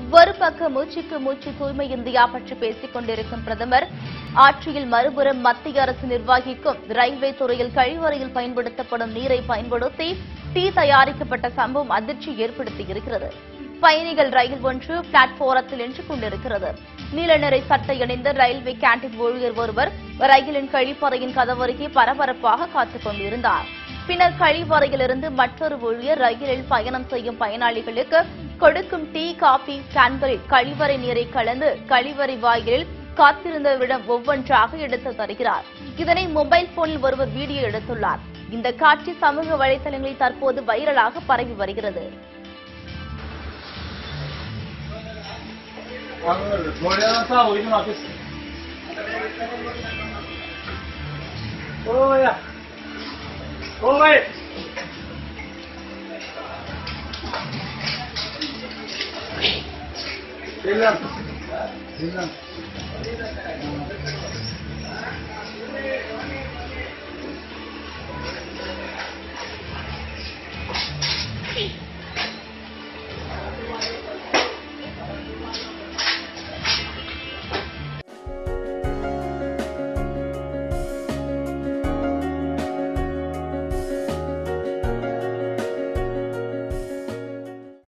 ஒரு பக்கம் மூச்சுக்கு மூச்சு தூய்மை இந்தியா பற்றி பேசிக் கொண்டிருக்கும் பிரதமர் ஆட்சியில் மறுபுறம் மத்திய அரசு நிர்வாகிக்கும் ரயில்வே துறையில் கழிவறையில் பயன்படுத்தப்படும் நீரை பயன்படுத்தி டீ தயாரிக்கப்பட்ட சம்பவம் அதிர்ச்சி ஏற்படுத்தியிருக்கிறது பயணிகள் ரயில் ஒன்று பிளாட்பாரத்தில் நின்று கொண்டிருக்கிறது நீல நிறை சட்டை அணிந்த ரயில்வே கேண்டீன் ஊழியர் ஒருவர் ரயிலின் கழிப்பறையின் கதவருகே பரபரப்பாக காத்துக் கொண்டிருந்தார் பின்னர் கழிவறையிலிருந்து மற்றொரு ஊழியர் ரயிலில் பயணம் செய்யும் பயனாளிகளுக்கு கொடுக்கும் டீ காபி கேன்களில் கழிவறை நீரை கலந்து கழிவறை வாயிலில் காத்திருந்தவரிடம் ஒவ்வொன்றாக எடுத்து தருகிறார் இதனை மொபைல் போனில் ஒருவர் வீடியோ எடுத்துள்ளார் இந்த காட்சி சமூக வலைதளங்களில் தற்போது வைரலாக பரவி வருகிறது 방을 돌려서 우리는 앞에서 오야 오마이 일남 일남